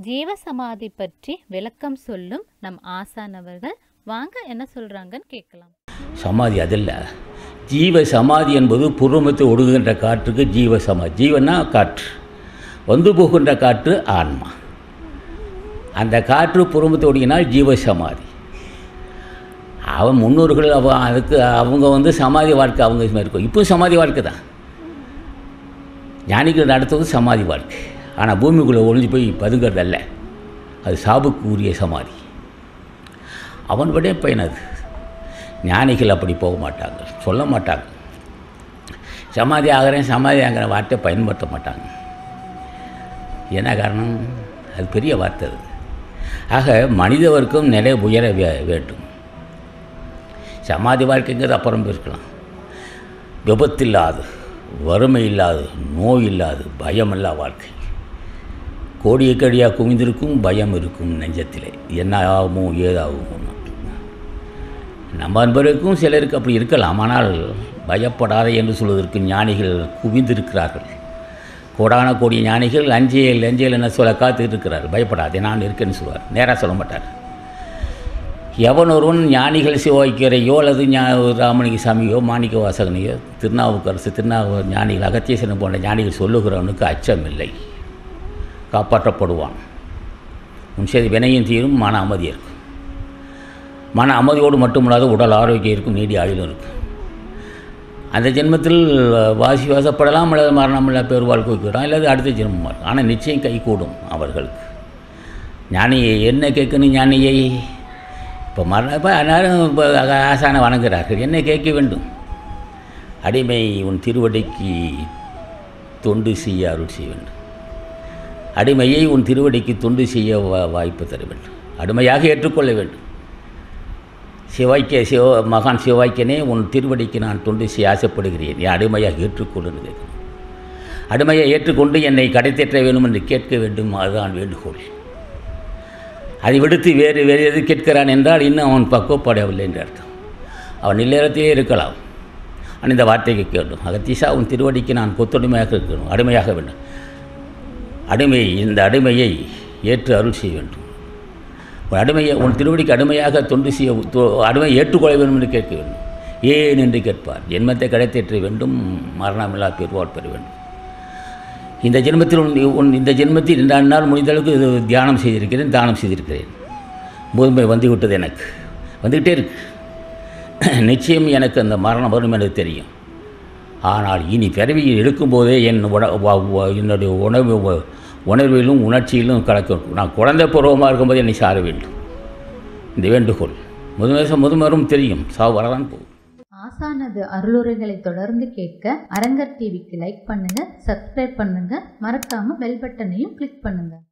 ஜீவசமாதி பற்றி விளக்கம் சொல்லும் நம் ஆசான் அவர்கள் வாங்க என்ன சொல்றாங்கன்னு கேட்கலாம் சமாதி அதில்ல ஜீவ சமாதி என்பது புறமத்தை ஒடுங்குகின்ற காற்றுக்கு ஜீவ சமாதி ஜீவனா காற்று வந்து போகின்ற காற்று ஆன்மா அந்த காற்று புறமத்தை ஒடுங்கினால் ஜீவ சமாதி அவன் முன்னோர்கள் அவ அதுக்கு அவங்க வந்து சமாதி வாழ்க்கை அவங்க இருக்கும் இப்போ சமாதி வாழ்க்கை தான் ஞானிகள் நடத்துவது சமாதி வாழ்க்கை ஆனால் பூமிக்குள்ளே ஒளிஞ்சு போய் பதுங்கிறதல்ல அது சாபுக்கு உரிய சமாதி அவன் விட பயன் அது ஞானிகள் அப்படி போக மாட்டாங்க சொல்ல மாட்டாங்க சமாதி ஆகிறேன் சமாதி ஆகிற வார்த்தை பயன்படுத்த மாட்டாங்க என்ன காரணம் அது பெரிய வார்த்தை அது ஆக மனித வர்க்கம் நிலை உயர வே- வேண்டும் சமாதி வாழ்க்கைங்கிறது அப்புறம் இருக்கலாம் விபத்தில்லாது வறுமை இல்லாது நோய் இல்லாது பயம் இல்லா வாழ்க்கை கோடியக்கடியாக குவிந்திருக்கும் பயம் இருக்கும் நெஞ்சத்திலே என்ன ஆகுமோ ஏதாகுமோ நம்ம அன்பருக்கும் சிலருக்கு அப்படி இருக்கலாம் ஆனால் பயப்படாத என்று சொல்வதற்கு ஞானிகள் குவிந்திருக்கிறார்கள் கோடான கோடி ஞானிகள் அஞ்சேல் அஞ்சேல் என்ன சொல்ல காத்துட்டு இருக்கிறார் பயப்படாதே நான் இருக்கேன்னு சொல்லுவார் நேராக சொல்ல மாட்டார் எவன் ஒருவன் ஞானிகள் சிவாய்க்கரையோ அல்லது ஞா ராமலிங்க சாமியோ மாணிக்க வாசகனையோ திருநாவுக்கரசு திருநாவு ஞானிகள் அகத்தியசனம் போன்ற ஞானிகள் சொல்லுகிறவனுக்கு அச்சமில்லை காப்பாற்றப்படுவான் உன் செய்தி வினையும் தீரும் மன அமைதி இருக்கும் மன அமைதியோடு மட்டுமல்லாத உடல் ஆரோக்கியம் இருக்கும் நீடி ஆயுளும் இருக்கும் அந்த ஜென்மத்தில் வாசி வாசப்படலாம் அல்லது மரணமில்லா பேர் வாழ்க்கை வைக்கலாம் அல்லது அடுத்த ஜென்மமாக இருக்கும் ஆனால் நிச்சயம் கை கூடும் அவர்களுக்கு ஞானியை என்ன கேட்கணும் ஞானியை இப்போ மரண இப்போ எல்லாரும் இப்போ ஆசானை வணங்குகிறார்கள் என்ன கேட்க வேண்டும் அடிமை உன் திருவடிக்கு தொண்டு செய்ய அருள் செய்ய வேண்டும் அடிமையை உன் திருவடிக்கு தொண்டு செய்ய வா- வாய்ப்பு தர வேண்டும் அடிமையாக ஏற்றுக்கொள்ள வேண்டும் சிவாய்க்க சிவ மகான் சிவாய்க்கனே உன் திருவடிக்கு நான் தொண்டு செய்ய ஆசைப்படுகிறேன் என் அடிமையாக ஏற்றுக்கொள்ளுன்னு கேட்கணும் அடிமையை ஏற்றுக்கொண்டு என்னை கடைத்தேற்ற வேண்டும் என்று கேட்க வேண்டும் அதுதான் வேண்டுகோள் அதை விடுத்து வேறு வேறு எது கேட்கிறான் என்றால் இன்னும் அவன் பக்குவப்படவில்லை என்று அர்த்தம் அவன் இல்லறத்திலே இருக்கலாம் ஆனால் இந்த வார்த்தைக்கு கேட்டும் அகத்தீசா உன் திருவடிக்கு நான் கொத்தடிமையாக இருக்கணும் அடிமையாக வேண்டும் அடிமை இந்த அடிமையை ஏற்று அருள் செய்ய வேண்டும் உன் அடிமையை உன் திருவடிக்கு அடிமையாக தொண்டு செய்ய தொ- அடிமையை ஏற்றுக்கொள்ள வேண்டும் என்று கேட்க வேண்டும் ஏன் என்று கேட்பார் ஜென்மத்தை கடைத்தேற்ற வேண்டும் மரணமில்லா பெறுவார் பெற வேண்டும் இந்த ஜென்மத்தில் உன் உன் இந்த ஜென்மத்தில் இந்த நாள் முடிந்த அளவுக்கு இது தியானம் செய்திருக்கிறேன் தானம் செய்திருக்கிறேன் முதுமை வந்து விட்டது எனக்கு வந்துக்கிட்டே இருக்கு நிச்சயம் எனக்கு அந்த மரணம் வரும் எனக்கு தெரியும் ஆனால் இனி பிறவியில் எடுக்கும்போதே என் உண வ- வ- என்னுடைய உணவு வ- உணர்விலும் உணர்ச்சியிலும் கலக்க நான் குழந்தை பருவமாக இருக்கும்போது என்னை சார வேண்டும் இந்த வேண்டுகோள் முதுமை முதுமரும் தெரியும் சாவு வரதான் போகும் ஆசானது அருளுரைகளை தொடர்ந்து கேட்க அரங்கர் டிவிக்கு லைக் பண்ணுங்க சப்ஸ்கிரைப் பண்ணுங்க மறக்காம பெல் பட்டனையும் கிளிக் பண்ணுங்க